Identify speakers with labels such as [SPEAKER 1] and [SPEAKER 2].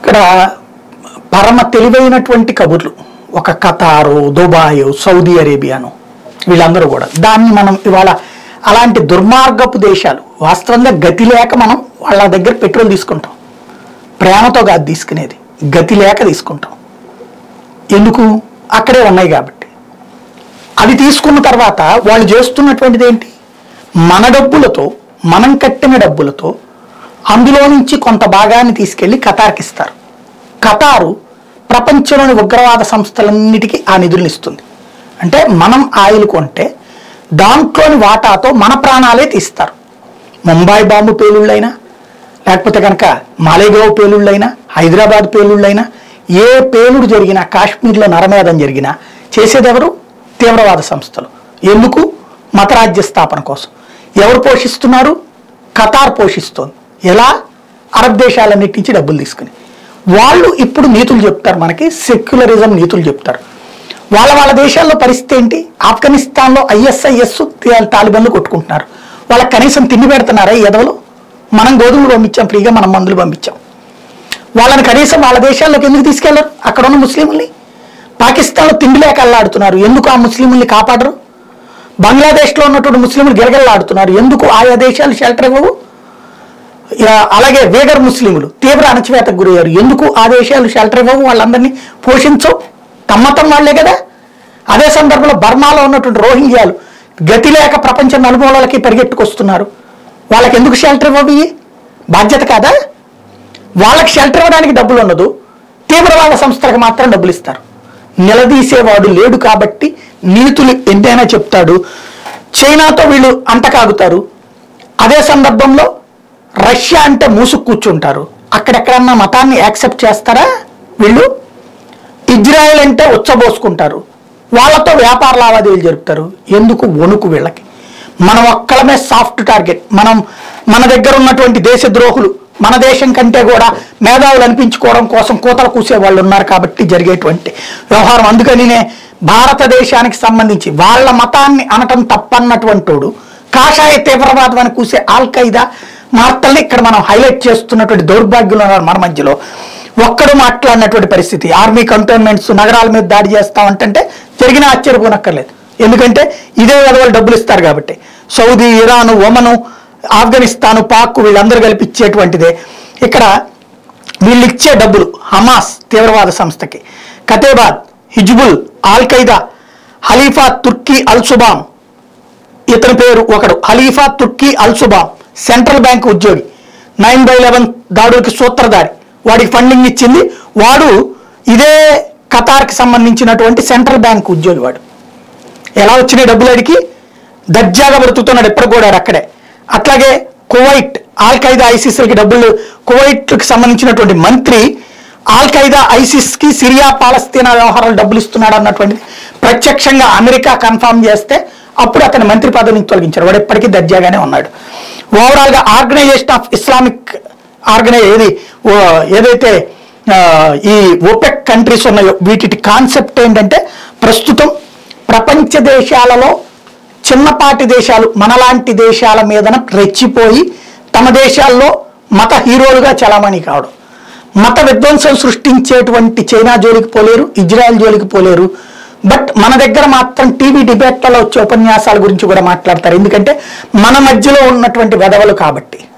[SPEAKER 1] ఇక్కడ పరమ తెలివైనటువంటి కబుర్లు ఒక ఖతారు దుబాయ్ సౌదీ అరేబియాను వీళ్ళందరూ కూడా దాన్ని మనం ఇవాళ అలాంటి దుర్మార్గపు దేశాలు వాస్తవంగా గతి లేక మనం వాళ్ళ దగ్గర పెట్రోల్ తీసుకుంటాం ప్రేమతో కాదు తీసుకునేది గతి లేక తీసుకుంటాం ఎందుకు అక్కడే ఉన్నాయి కాబట్టి అవి తీసుకున్న తర్వాత వాళ్ళు చేస్తున్నటువంటిది ఏంటి మన డబ్బులతో మనం కట్టిన డబ్బులతో అందులో నుంచి కొంత భాగాన్ని తీసుకెళ్లి ఖతార్కి ఇస్తారు ఖతారు ప్రపంచంలోని ఉగ్రవాద సంస్థలన్నిటికీ ఆ నిధులను ఇస్తుంది అంటే మనం ఆయిల్ కొంటే దాంట్లోని వాటాతో మన ప్రాణాలే తీస్తారు ముంబై బాంబు పేలుళ్ళైనా లేకపోతే కనుక మాలేగావ్ పేలుళ్ళైనా హైదరాబాద్ పేలుళ్ళైనా ఏ పేలుడు జరిగినా కాశ్మీర్లో నరమేధం జరిగినా చేసేదెవరు తీవ్రవాద సంస్థలు ఎందుకు మతరాజ్య స్థాపన కోసం ఎవరు పోషిస్తున్నారు ఖతార్ పోషిస్తోంది ఎలా అరబ్ దేశాలన్నిటి నుంచి డబ్బులు తీసుకుని వాళ్ళు ఇప్పుడు నీతులు చెప్తారు మనకి సెక్యులరిజం నీతులు చెప్తారు వాళ్ళ వాళ్ళ దేశాల్లో పరిస్థితి ఏంటి ఆఫ్ఘనిస్తాన్లో ఐఎస్ఐఎస్ తాలిబన్లు కొట్టుకుంటున్నారు వాళ్ళకి కనీసం తిండి పెడుతున్నారా ఈ ఎదవలు మనం గోధుమలు పంపించాం ఫ్రీగా మనం మందులు పంపించాం వాళ్ళని కనీసం వాళ్ళ దేశాల్లోకి ఎందుకు తీసుకెళ్లరు అక్కడ ఉన్న ముస్లింల్ని పాకిస్తాన్లో తిండి లేక అల్లాడుతున్నారు ఎందుకు ఆ ముస్లింల్ని కాపాడరు బంగ్లాదేశ్లో ఉన్నటువంటి ముస్లింలు గిరగల్లాడుతున్నారు ఎందుకు ఆయా దేశాలు షెల్టర్ ఇవ్వవు ఇక అలాగే వేగర్ ముస్లింలు తీవ్ర అణచివేతకు గురయ్యారు ఎందుకు ఆ దేశాలు షెల్టర్ ఇవ్వవు వాళ్ళందరినీ పోషించవు తమ్మతం వాళ్లే కదా అదే సందర్భంలో బర్మాలో ఉన్నటువంటి రోహింగ్యాలు గతి లేక ప్రపంచ నలుమూలలకి పరిగెట్టుకొస్తున్నారు వాళ్ళకి ఎందుకు షెల్టర్ ఇవ్వవు ఇవి? బాధ్యత కాదా వాళ్ళకి షెల్టర్ ఇవ్వడానికి డబ్బులు ఉండదు తీవ్రవాద సంస్థలకు మాత్రం డబ్బులు ఇస్తారు నిలదీసేవాడు లేడు కాబట్టి నీతులు ఎంతైనా చెప్తాడు చైనాతో వీళ్ళు అంటకాగుతారు అదే సందర్భంలో రష్యా అంటే మూసుకు కూర్చుంటారు అక్కడెక్కడన్నా మతాన్ని యాక్సెప్ట్ చేస్తారా వీళ్ళు ఇజ్రాయెల్ అంటే ఉచ్చబోసుకుంటారు వాళ్ళతో వ్యాపార లావాదేవీలు జరుపుతారు ఎందుకు వణుకు వీళ్ళకి మనం ఒక్కలమే సాఫ్ట్ టార్గెట్ మనం మన దగ్గర ఉన్నటువంటి దేశ ద్రోహులు మన దేశం కంటే కూడా మేధావులు అనిపించుకోవడం కోసం కూతలు కూసే వాళ్ళు ఉన్నారు కాబట్టి జరిగేటువంటి వ్యవహారం అందుకనినే భారతదేశానికి సంబంధించి వాళ్ళ మతాన్ని అనటం తప్పన్నటువంటి వాడు కాషాయ తీవ్రవాదం అని కూసే ఆల్ ఖైదా మార్తల్ని ఇక్కడ మనం హైలైట్ చేస్తున్నటువంటి దౌర్భాగ్యులు ఉన్నారు మన మధ్యలో ఒక్కడు మాట్లాడినటువంటి పరిస్థితి ఆర్మీ కంటోన్మెంట్స్ నగరాల మీద దాడి చేస్తామంటే జరిగిన ఆశ్చర్యపోనక్కర్లేదు ఎందుకంటే ఇదే వాళ్ళు డబ్బులు ఇస్తారు కాబట్టి Saudi Iran Oman Afghanistan Pak వీళ్ళందరూ కలిపి ఇచ్చేటువంటిదే ఇక్కడ వీళ్ళు ఇచ్చే డబ్బులు హమాస్ తీవ్రవాద సంస్థకి కతేబాద్ Hizbul Al Qaeda Halifa Turki Al Subam ఇతని పేరు ఒకడు Khalifa Turki Al Subam central bank ఉద్యోగి నైన్ బై లెవెన్ దాడులకి సూత్రధారి వాడికి ఫండింగ్ ఇచ్చింది వాడు ఇదే ఖతార్కి సంబంధించినటువంటి సెంట్రల్ బ్యాంక్ ఉద్యోగి వాడు ఎలా వచ్చినాయి డబ్బులు అడిగి దర్జాగా బ్రతుకుతున్నాడు ఎప్పుడు కూడా అక్కడే అట్లాగే కువైట్ ఆల్ ఖైదా ఐసిస్లకి డబ్బులు కువైట్కి సంబంధించినటువంటి మంత్రి al Qaeda Syria Palestine వ్యవహారాలు డబ్బులు ఇస్తున్నాడు అన్నటువంటిది ప్రత్యక్షంగా అమెరికా కన్ఫర్మ్ చేస్తే అప్పుడు అతని మంత్రి పదవి నుంచి తొలగించారు వాడు ఎప్పటికీ దర్జాగానే ఉన్నాడు ఓవరాల్ గా ఆర్గనైజేషన్ ఆఫ్ ఇస్లామిక్ ఆర్గనై ఏది ఓ, ఏదైతే ఆ, ఈ ఓపెక్ కంట్రీస్ ఉన్నాయో వీటి కాన్సెప్ట్ ఏంటంటే ప్రస్తుతం ప్రపంచ దేశాలలో చిన్నపాటి దేశాలు మనలాంటి దేశాల మీదన రెచ్చిపోయి తమ దేశాల్లో మత హీరోలుగా చలామణి కావడం మత విధ్వంసం సృష్టించేటువంటి చైనా జోలికి పోలేరు ఇజ్రాయెల్ జోలికి పోలేరు బట్ మన దగ్గర మాత్రం టీవీ డిబేట్లలో వచ్చే ఉపన్యాసాల గురించి కూడా మాట్లాడతారు ఎందుకంటే మన మధ్యలో ఉన్నటువంటి వెధవలు కాబట్టి